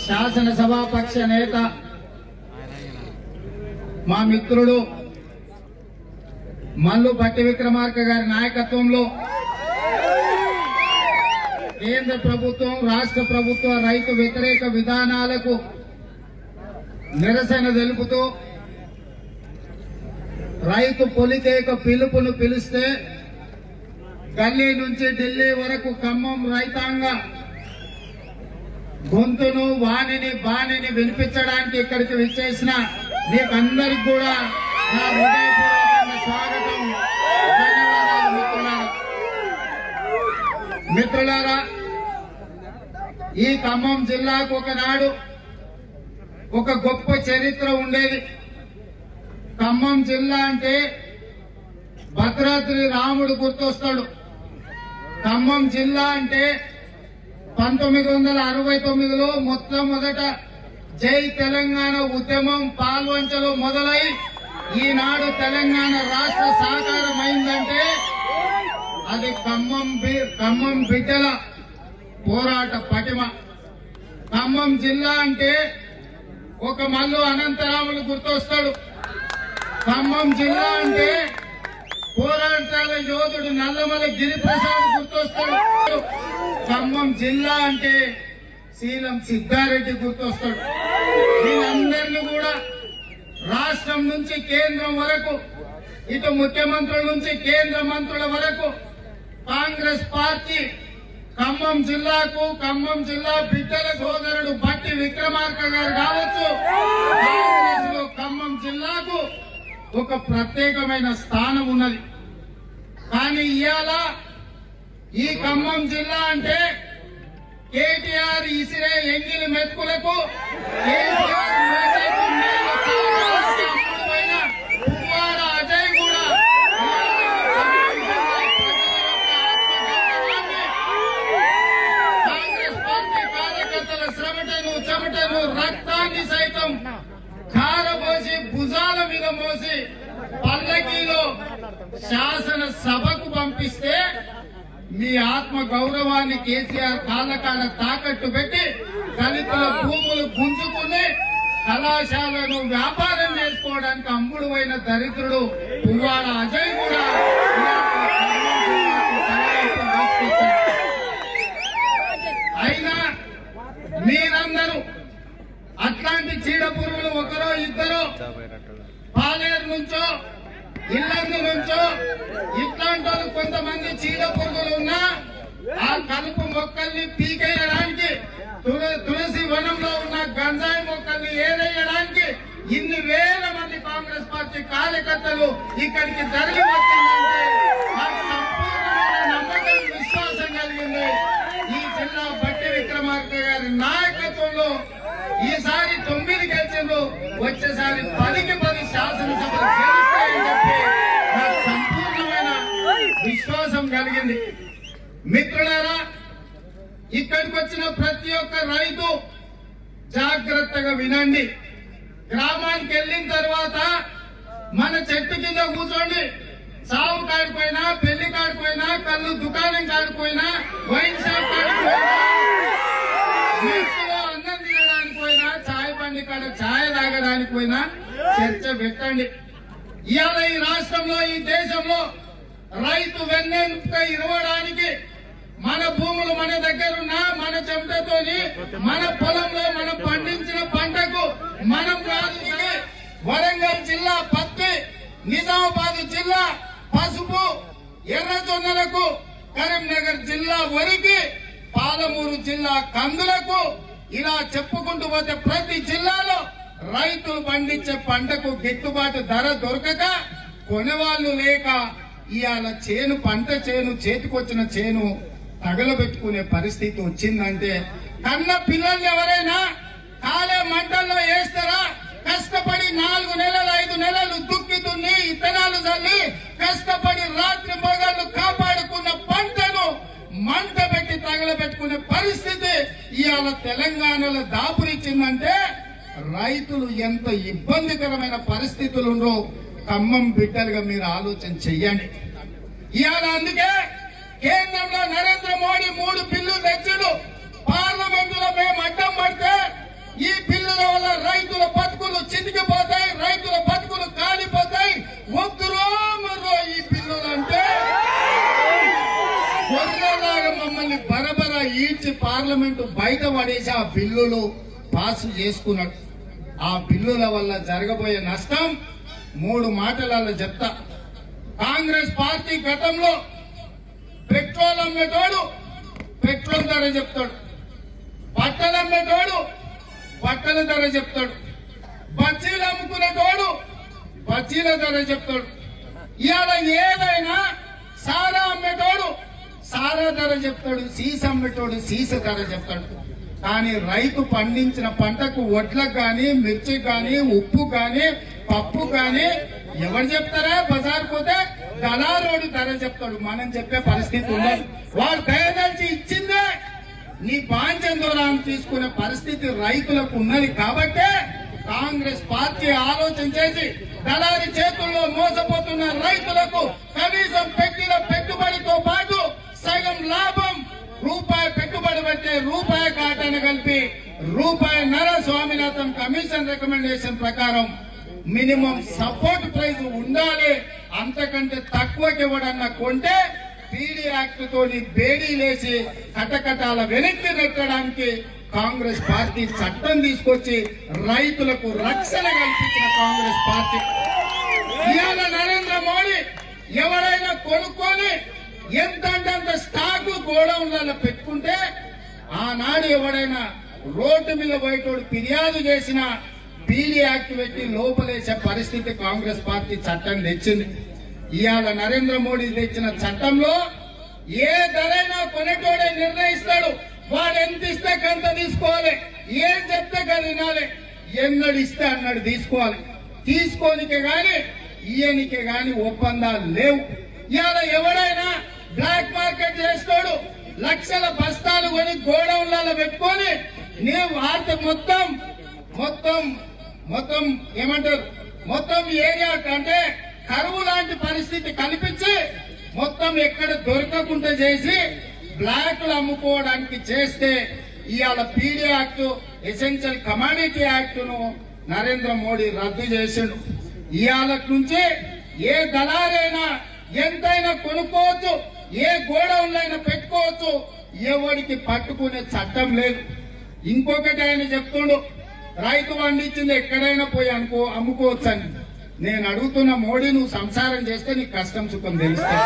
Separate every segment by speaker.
Speaker 1: శాసనసభాపక్ష నేత మా మిత్రుడు మల్లు భట్టి విక్రమార్క గారి నాయకత్వంలో కేంద్ర ప్రభుత్వం రాష్ట్ర ప్రభుత్వ రైతు వ్యతిరేక విధానాలకు నిరసన తెలుపుతూ రైతు పొలితేక పిలుపును పిలిస్తే గల్లీ నుంచి ఢిల్లీ వరకు ఖమ్మం రైతాంగ గొంతును వాణిని బాణిని వినిపించడానికి ఇక్కడికి విచ్చేసిన మీకందరికి కూడా నా హృదయపూర్వకమైన స్వాగతం ధన్యవాదాలు మిత్రులారా మిత్రులారా ఈ ఖమ్మం జిల్లాకు ఒకనాడు ఒక గొప్ప చరిత్ర ఉండేది ఖమ్మం జిల్లా అంటే భద్రాద్రి రాముడు గుర్తొస్తాడు ఖమ్మం జిల్లా అంటే పంతొమ్మిది వందల అరవై తొమ్మిదిలో మొట్టమొదట జై తెలంగాణ ఉద్యమం పాల్వంచలో మొదలై ఈనాడు తెలంగాణ రాష్ట్ర సాకారమైందంటే అది ఖమ్మం బి- ఖమ్మం బిడ్డల పోరాట పటిమ ఖమ్మం జిల్లా అంటే ఒక మల్లు అనంతరాములు గుర్తొస్తాడు ఖమ్మం జిల్లా అంటే పోరాటాల యోధుడు నల్లమల గిరిప్రసాద్ గుర్తొస్తాడు ఖమ్మం జిల్లా అంటే శీలం సిద్ధారెడ్డి గుర్తొస్తాడు వీళ్ళందరినీ కూడా రాష్ట్రం నుంచి కేంద్రం వరకు ఇటు ముఖ్యమంత్రుల నుంచి కేంద్ర మంత్రుల వరకు కాంగ్రెస్ పార్టీ ఖమ్మం జిల్లాకు ఖమ్మం జిల్లా బిడ్డల సోదరుడు బట్టి విక్రమార్క గారు కావచ్చు కాంగ్రెస్ లో ఖమ్మం జిల్లాకు ఒక ప్రత్యేకమైన స్థానం ఉన్నది కానీ ఇవాళ ఈ ఖమ్మం జిల్లా అంటే కేటీఆర్ ఇసిరే ఎంగిలి మెతుకులకు కేసీఆర్ వేసేకు మేలు కావాల్సిన అమ్ముడుపోయిన పువ్వాడ అజయ్ కూడా కాంగ్రెస్ పార్టీ కార్యకర్తల శ్రమటను చెమటను రక్తాన్ని సైతం కారబోసి భుజాల మీద మోసి పల్లకీలో శాసన సభకు పంపిస్తే మీ ఆత్మ గౌరవాన్ని కేసీఆర్ కాళ్ళకాడ తాకట్టు పెట్టి దళితుల భూములు గుంజుకుని కళాశాలను వ్యాపారం చేసుకోవడానికి అమ్ముడువైన దరిద్రుడు పువ్వాడ అజయ్ కూడా ఇలాంటి ఖమ్మం జిల్లాకు తలవంపు మోసుకొచ్చాడు. అయినా మీరందరూ అట్లాంటి చీడ పురుగులు ఒకరో ఇద్దరో పాలేరు నుంచో ఇల్లందు నుంచో ఇట్లాంటి వాళ్ళు కొంతమంది చీడ పురుగులు ఉన్నా ఆ కలుపు మొక్కల్ని పీకేయడానికి తుల- తులసి వనంలో ఉన్న గంజాయి మొక్కల్ని ఏరేయడానికి ఇన్ని వేల మంది కాంగ్రెస్ పార్టీ కార్యకర్తలు ఇక్కడికి తరలి వచ్చిందంటే నాకు సంపూర్ణమైన నమ్మకం విశ్వాసం కలిగింది ఈ జిల్లా బట్టి విక్రమార్క గారి నాయకత్వంలో ఈసారి తొమ్మిది గెలిచిండు వచ్చేసారి పదికి పది శాసనసభలు గెలుస్తాయని చెప్పి నాకు సంపూర్ణమైన విశ్వాసం కలిగింది మిత్రులారా ఇక్కడికి వచ్చిన ప్రతి ఒక్క రైతు జాగ్రత్తగా వినండి గ్రామానికి వెళ్ళిన తర్వాత మన చెట్టు కింద కూర్చోండి సాగు కాడిపోయినా పెళ్లి కాడిపోయినా కళ్ళు దుకాణం కాడిపోయినా వైన్ షాప్ కాడిపోయినా మెస్సులో అన్నం తినడానికి పోయినా చాయ్ బండి కాడ చాయ్ తాగడానికి పోయినా చర్చ పెట్టండి ఇవాళ ఈ రాష్ట్రంలో ఈ దేశంలో రైతు వెన్నెంక ఇరవడానికి మన భూములు మన దగ్గరున్నా మన చెమటతోని మన పొలంలో మనం పండించిన పంటకు మనం కాదు ఇది వరంగల్ జిల్లా పత్తి నిజామాబాద్ జిల్లా పసుపు ఎర్రజొన్నలకు కరీంనగర్ జిల్లా వరికి పాలమూరు జిల్లా కందులకు ఇలా చెప్పుకుంటూ పోతే ప్రతి జిల్లాలో రైతులు పండించే పంటకు గిట్టుబాటు ధర దొరకక కొనేవాళ్లు లేక ఇవాళ చేను పంట చేను చేతికొచ్చిన చేను తగలబెట్టుకునే పరిస్థితి వచ్చిందంటే కన్న పిల్లల్ని ఎవరైనా కాలే మంటల్లో వేస్తారా కష్టపడి నాలుగు నెలలు ఐదు నెలలు దుక్కి దున్ని ఇత్తనాలు చల్లి కష్టపడి రాత్రి పగళ్ళు కాపాడుకున్న పంటను మంట పెట్టి తగలబెట్టుకునే పరిస్థితి ఇవాళ తెలంగాణలో దాపురిచ్చిందంటే రైతులు ఎంత ఇబ్బందికరమైన పరిస్థితులుండో ఖమ్మం బిడ్డలుగా మీరు ఆలోచన చెయ్యండి ఇవాళ అందుకే కేంద్రంలో నరేంద్ర మోడీ మూడు బిల్లు తెచ్చిండు పార్లమెంట్ లో మేము అడ్డం పడితే గొర్రెలాగా మమ్మల్ని బరబర ఈడ్చి పార్లమెంటు బయట పడేసి ఆ బిల్లులు పాస్ చేసుకున్నాడు ఆ బిల్లుల వల్ల జరగబోయే నష్టం మూడు మాటలలో చెప్తా కాంగ్రెస్ పార్టీ గతంలో పెట్రోల్ అమ్మేటోడు పెట్రోల్ ధర చెప్తాడు బట్టలు అమ్మేటోడు బట్టల ధర చెప్తాడు బజ్జీలు అమ్ముకునేటోడు బజ్జీల ధర చెప్తాడు ఇవాళ ఏదైనా సారా అమ్మేటోడు సారా ధర చెప్తాడు సీస అమ్మేటోడు సీస ధర చెప్తాడు కానీ రైతు పండించిన పంటకు వడ్లకు గాని మిర్చి గాని ఉప్పు గాని పప్పు గాని ఎవరు చెప్తారా బజార్ పోతే దళారోడు ధర చెప్తాడు మనం చెప్పే పరిస్థితి ఉండదు వాడు దయదలిచి ఇచ్చిందే నీ బాంచందోళన తీసుకునే పరిస్థితి రైతులకు ఉన్నది కాబట్టే కాంగ్రెస్ పార్టీ ఆలోచన చేసి దళారి చేతుల్లో మోసపోతున్న రైతులకు కనీసం పెట్టిన పెట్టుబడితో పాటు సగం లాభం రూపాయి పెట్టుబడి పెట్టే రూపాయి కాటాను కలిపి రూపాయి నర స్వామినాథన్ కమిషన్ రికమెండేషన్ ప్రకారం మినిమం సపోర్ట్ ప్రైస్ ఉండాలి అంతకంటే తక్కువకి ఇవ్వడన్నా కొంటే పీడీ యాక్ట్ తోని బేడీలేసి కటకటాల వెనక్కి నెట్టడానికి కాంగ్రెస్ పార్టీ చట్టం తీసుకొచ్చి రైతులకు రక్షణ కల్పించిన కాంగ్రెస్ పార్టీ ఇవాళ నరేంద్ర మోడీ ఎవరైనా కొనుక్కొని ఎంత అంటే అంత స్టాక్ గోడౌన్లలో పెట్టుకుంటే ఆనాడు ఎవడైనా రోడ్డు మీద పోయేటోడు ఫిర్యాదు చేసిన పీడీ యాక్ట్ పెట్టి లోపలేసే పరిస్థితి కాంగ్రెస్ పార్టీ చట్టం తెచ్చింది ఇవాళ నరేంద్ర మోడీ తెచ్చిన చట్టంలో ఏ ధరైనా కొనేటోడే నిర్ణయిస్తాడు వాడు ఎంత ఇస్తే కంత తీసుకోవాలి ఏం చెప్తే కదా వినాలి ఎన్నడు ఇస్తే అన్నాడు తీసుకోవాలి తీసుకోనికే గాని ఇయనికే గాని ఒప్పందాలు లేవు ఇవాళ ఎవడైనా బ్లాక్ మార్కెట్ చేస్తాడు లక్షల బస్తాలు కొని గోడౌన్లలో పెట్టుకొని నీ వార్త మొత్తం మొత్తం మొత్తం ఏమంటారు మొత్తం ఏరియా అంటే కరువు లాంటి పరిస్థితి కల్పించి మొత్తం ఎక్కడ దొరకకుండా చేసి బ్లాక్లు అమ్ముకోవడానికి చేస్తే ఇవాళ PD act essential commodity act ను నరేంద్ర మోడీ రద్దు చేసిండు ఇవాళ నుంచి ఏ దళారైనా ఎంతైనా కొనుక్కోవచ్చు ఏ గోడౌన్లైనా పెట్టుకోవచ్చు ఎవరికి పట్టుకునే చట్టం లేదు ఇంకొకటి ఆయన చెప్తుండు రైతు పండించింది ఎక్కడైనా పోయి అనుకో అమ్ముకోవచ్చు అని నేను అడుగుతున్న మోడీ నువ్వు సంసారం చేస్తే నీకు కష్టం సుఖం తెలుస్తుంది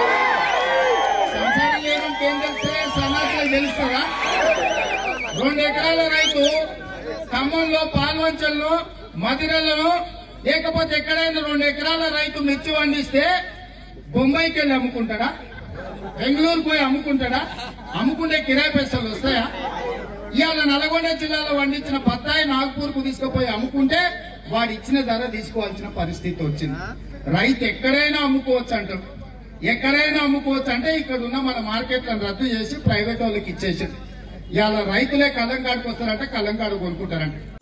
Speaker 1: సంసారం లేదంటే ఏం తెలుస్తుంది సమాచారం తెలుస్తుందా రెండు ఎకరాల రైతు ఖమ్మంలో పాల్వంచల్లో మదిరలలో లేకపోతే ఎక్కడైనా రెండు ఎకరాల రైతు మిర్చి పండిస్తే బొంబాయికి వెళ్ళి అమ్ముకుంటాడా బెంగళూరు పోయి అమ్ముకుంటాడా అమ్ముకుంటే కిరాయి పైసలు వస్తాయా ఇవాళ నల్గొండ జిల్లాలో పండించిన బత్తాయి నాగపూర్ కు తీసుకుపోయి అమ్ముకుంటే వాడు ఇచ్చిన ధర తీసుకోవాల్సిన పరిస్థితి వచ్చింది రైతు ఎక్కడైనా అమ్ముకోవచ్చు అంటారు ఎక్కడైనా అమ్ముకోవచ్చు అంటే ఇక్కడ ఉన్న మన మార్కెట్లను రద్దు చేసి ప్రైవేట్ వాళ్ళకి ఇచ్చేసారు ఇవాళ రైతులే కలంకాడికి వస్తారంటే కలంకాడు కొనుక్కుంటారంట